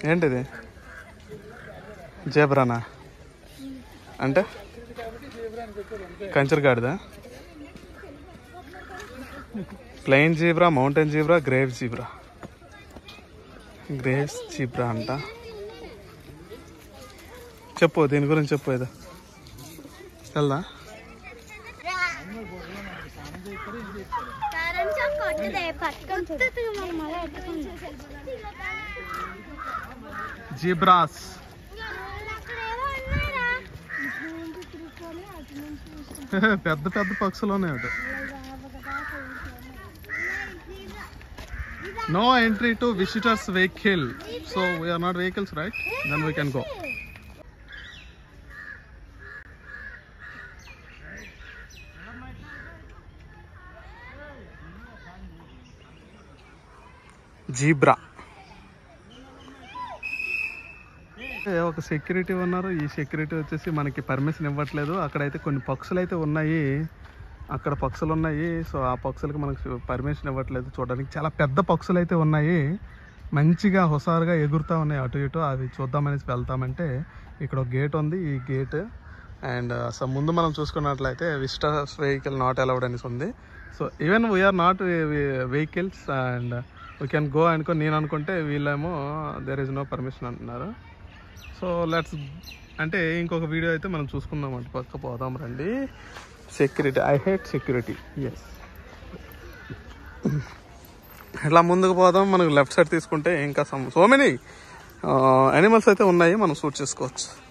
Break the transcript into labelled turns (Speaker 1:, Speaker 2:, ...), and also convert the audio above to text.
Speaker 1: ఏంటిది జేబ్రానా అంటే కంచరగాడిదా plain zebra mountain zebra grave zebra graves zebra అంట చెప్పు దీని గురించి చెప్పు ఏదో వెళ్దా జీబ్రాస్ పెద్ద పెద్ద పక్షులు ఉన్నాయి అటు no entry to visitors vehicle so we are not vehicles right then we can go zebra ఏ, ఒక సెక్యూరిటీ ఉన్నారు ఈ సెక్యూరిటీ వచ్చేసి మనకి పర్మిషన్ ఇవ్వట్లేదు అక్కడైతే కొన్ని పక్షులు అయితే ఉన్నాయి అక్కడ పక్షులు ఉన్నాయి సో ఆ పక్షులకి మనకు పర్మిషన్ ఇవ్వట్లేదు చూడడానికి చాలా పెద్ద పక్షులు అయితే ఉన్నాయి మంచిగా హుషారుగా ఎగురుతూ ఉన్నాయి అటు ఇటు అవి చూద్దామనేసి వెళ్తామంటే ఇక్కడ ఒక గేట్ ఉంది ఈ గేట్ అండ్ సో ముందు మనం చూసుకున్నట్లయితే విజిటర్స్ వెహికల్ నాట్ అలౌడ్ అనేసి ఉంది so even we are not vehicles and we can go అనుకో నేను అనుకుంటే వీళ్ళేమో దేర్ ఇస్ నో పర్మిషన్ అంటున్నారు సో లెట్స్ అంటే ఇంకొక వీడియో అయితే మనం చూసుకుందాం అటు పక్క పోదాం రండి సెక్యూరిటీ ఐ హేట్ సెక్యూరిటీ ఎస్ ఇట్లా ముందుకు పోదాం మనకు లెఫ్ట్ సైడ్ తీసుకుంటే ఇంకా సో మెనీ అనిమల్స్ అయితే ఉన్నాయి మనం షూట్ చేసుకోవచ్చు